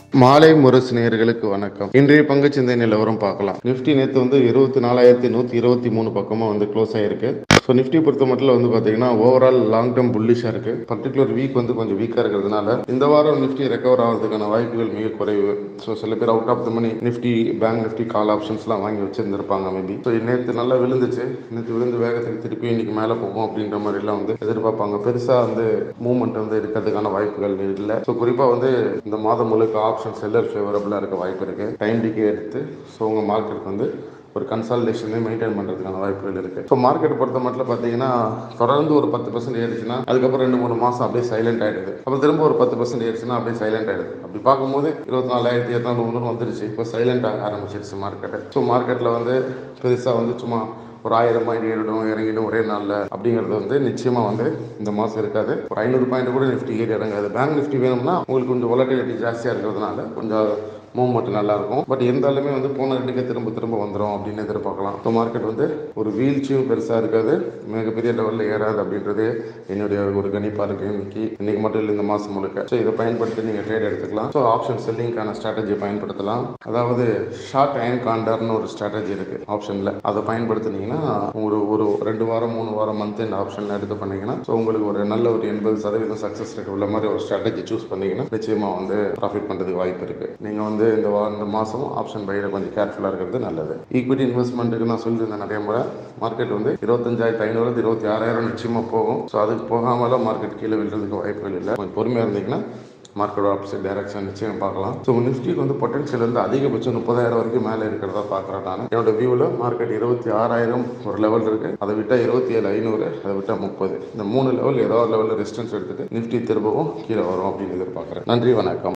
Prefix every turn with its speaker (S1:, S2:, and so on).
S1: மாலை முரசு நேயர்களுக்கு வணக்கம் இன்றைய பங்குச்சந்தை நிலவரம் பார்க்கலாம் நிஃப்டி நேற்று வந்து இருபத்தி நாலாயிரத்தி நூற்றி இருபத்தி மூணு பக்கமாக வந்து க்ளோஸ் ஆயிருக்கு ஸோ நிஃப்டி பொறுத்த மட்டும் வந்து பார்த்தீங்கன்னா ஓவரால் லாங் டேர்ம் புல்லிஷாக இருக்கு பர்டிகுலர் வீக் வந்து கொஞ்சம் வீக்காக இருக்கிறதுனால இந்த வாரம் நிஃப்டி ரெக்கவர் ஆகிறதுக்கான வாய்ப்புகள் மிக குறைவு ஸோ சில பேர் out of the money Nifty bank Nifty call ஆப்ஷன்ஸ்லாம் வாங்கி வச்சிருந்திருப்பாங்க மேபி ஸோ நேற்று நல்லா விழுந்துச்சு நேற்று விழுந்து வேகத்துக்கு திருப்பி இன்னைக்கு மேலே போகும் அப்படின்ற மாதிரிலாம் வந்து எதிர்பார்ப்பாங்க பெருசாக வந்து மூவ்மெண்ட் வந்து இருக்கிறதுக்கான வாய்ப்புகள் இல்லை ஸோ குறிப்பாக வந்து இந்த மாதம் முழுக்க ஆப்ஷன் செல்லர் ஃபேவரபுளாக இருக்க வாய்ப்பு இருக்கு டைம் டிக்கே எடுத்து ஸோ உங்கள் மார்க்கெட்டுக்கு வந்து ஒரு கன்சால்டேஷனே மெயின்டைன் பண்ணுறதுக்கான வாய்ப்புகள் இருக்குது ஸோ மார்க்கெட் பொறுத்த மட்டும் பார்த்தீங்கன்னா தொடர்ந்து ஒரு பத்து பர்சன்ட் ஏறிச்சுன்னா அதுக்கப்புறம் ரெண்டு மூணு மாதம் அப்படியே சைலண்ட் ஆகிடுது அப்புறம் திரும்ப ஒரு பத்து பர்சன்ட் ஏறிச்சுன்னா அப்படியே சைலண்ட் ஆகிடுது அப்படி பார்க்கும்போது இருபத்தி நாலாயிரத்தி எட்நூறு வந்துருச்சு இப்போ சைலண்ட் ஆக ஆரம்பிச்சிருச்சு மார்க்கெட்டு ஸோ மார்க்கெட்டில் வந்து பெருசாக வந்து சும்மா ஒரு ஆயிரம் பாயிண்ட் ஏறிடும் இறங்கிடும் ஒரே நாளில் அப்படிங்கிறது வந்து நிச்சயமாக வந்து இந்த மாதம் இருக்காது ஒரு ஐநூறு பாயிண்ட் கூட நிஃப்டி ஏறி இறங்காது பேங்க் நிஃப்டி வேணும்னா உங்களுக்கு கொஞ்சம் வொலட்டிலிட்டி ஜாஸ்தியாக இருக்கிறதுனால கொஞ்சம் மூவ்மெண்ட் நல்லா இருக்கும் பட் இருந்தாலுமே வந்து போன ரெண்டுக்கே திரும்ப திரும்ப வந்துடும் அப்படின்னு எதிர்பார்க்கலாம் இப்போ மார்க்கெட் வந்து ஒரு வீழ்ச்சியும் பெருசாக இருக்காது மிகப்பெரிய லெவலில் ஏறாது அப்படின்றது என்னுடைய ஒரு கணிப்பாக இருக்கு இன்னைக்கு இன்னைக்கு மட்டும் இல்லை இந்த மாதம் முழுக்க ஸோ இதை பயன்படுத்தி நீங்கள் ட்ரேட் எடுத்துக்கலாம் ஸோ ஆப்ஷன் செல்லிங்கான ஸ்ட்ராட்டஜியை பயன்படுத்தலாம் அதாவது ஷார்ட் அயன் காண்டர்னு ஒரு ஸ்ட்ராட்டஜி இருக்கு ஆப்ஷனில் அதை பயன்படுத்துனீங்கன்னா ஒரு ஒரு ரெண்டு வாரம் மூணு வாரம் மந்த் இந்த ஆப்ஷனில் எடுத்து பண்ணீங்கன்னா ஸோ உங்களுக்கு ஒரு நல்ல ஒரு எண்பது சதவீதம் சக்ஸஸ் ரேட் உள்ள மாதிரி ஒரு ஸ்ட்ராட்டஜி சூஸ் பண்ணீங்கன்னா நிச்சயமாக வந்து ப்ராஃபிட் பண்ணுறதுக்கு வாய்ப்பு இருக்கு நீங்கள் வந்து இந்த வா இந்த மாதம் ஆப்ஷன் பையில் கொஞ்சம் கேர்ஃபுல்லாக இருக்கிறது நல்லது ஈக்விட்டி இன்வெஸ்ட்மெண்ட்டுக்கு நான் சொல்லியிருந்தேன் நிறைய முறை மார்க்கெட் வந்து இருபத்தஞ்சாயிரத்து ஐநூறு இருபத்தி ஆறாயிரம் நிச்சயமாக போகும் ஸோ அதுக்கு போகாமலாம் மார்க்கெட் கீழே விழுறதுக்கு வாய்ப்புகள் இல்லை கொஞ்சம் பொறுமையாக இருந்தீங்கன்னா மார்க்கெட் ஆப்போசிட் டைரக்ஷன் நிச்சயம் பார்க்கலாம் ஸோ நிஃப்டிக்கு வந்து பொட்டன்ஷியல் வந்து அதிகபட்சம் முப்பதாயிரம் வரைக்கும் மேலே இருக்கிறதா பார்க்குறேன் நான் என்னோட வியூவில் மார்க்கெட் இருபத்தி ஆறாயிரம் ஒரு லெவல் இருக்குது அதை விட்டால் இருபத்தி ஏழு ஐநூறு அதை விட்டால் முப்பது இந்த மூணு லெவல் ஏதோ ஒரு லெவலில் ரெசிஸ்டன்ஸ் எடுத்துட்டு நிஃப்டி திரும்பவும் கீழே வரும் அப்படின்னு எதிர்பார்க்குறேன் நன்றி வணக்கம்